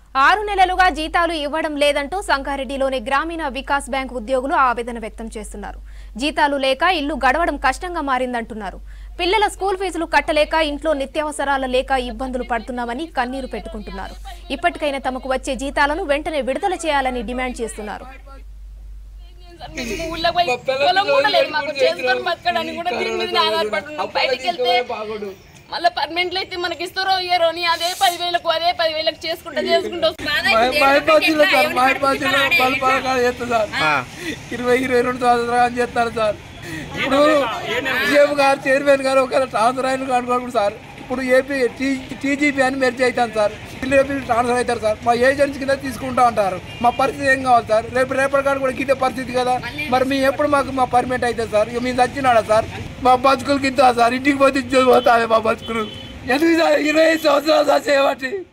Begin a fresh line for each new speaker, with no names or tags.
ఆరు నెలలుగా జీతాలు ఇవ్వడం లేదంటూ సంగారెడ్డిలోని గ్రామీణ వికాస్ బ్యాంక్ ఉద్యోగులు ఆవేదన వ్యక్తం చేస్తున్నారు జీతాలు లేక ఇల్లు గడవడం కష్టంగా మారిందంటున్నారు పిల్లల స్కూల్ ఫీజులు కట్టలేక ఇంట్లో నిత్యావసరాల లేక ఇబ్బందులు పడుతున్నామని కన్నీరు పెట్టుకుంటున్నారు ఇప్పటికైనా తమకు వచ్చే జీతాలను వెంటనే విడుదల చేయాలని డిమాండ్ చేస్తున్నారు
ఊళ్ళో పోయి పొలం కూడా లేదు మాకు చేసుకొని బతకడానికి కూడా దీని మీద ఆధారపడుతున్నాం బయటికి వెళ్తే మళ్ళీ పర్మనెంట్ అయితే మనకి ఇస్తారో ఇయ్యరో అని అదే పదివేలకు అదే పదివేలకు చేసుకుంటా చేసుకుంటూ
మైపాజీలో సార్ మైపాజీలో పలు పథకాలు చేస్తారు సార్ ఇరవై ఇరవై రెండు సంవత్సరాలు అని చేస్తారు సార్ ఇప్పుడు సీఎం గారు చైర్మన్ గారు ఒకవేళ ట్రాన్స్ఫర్ అయిన అనుకోండి సార్ ఇప్పుడు ఏపీ టీజీపీ అని మెర్జ్ అవుతాను సార్ ఏపీ ట్రాన్స్ఫర్ అవుతారు సార్ మా ఏజెన్సీ కింద తీసుకుంటా ఉంటారు మా పరిస్థితి ఏం కావాలి సార్ రేపు రేపటి కాడ కూడా గిట్టే పరిస్థితి కదా మరి మీ ఎప్పుడు మాకు మా పర్మిట్ అవుతుంది సార్ ఇక మేము చచ్చినాడా సార్ మా బతుకులు గింత సార్ ఇంటికి పోతే ఇచ్చేది పోతాయి మా బతుకులు ఎందుకు సార్ ఇరవై ఐదు సంవత్సరాలు సార్ చేయబట్టి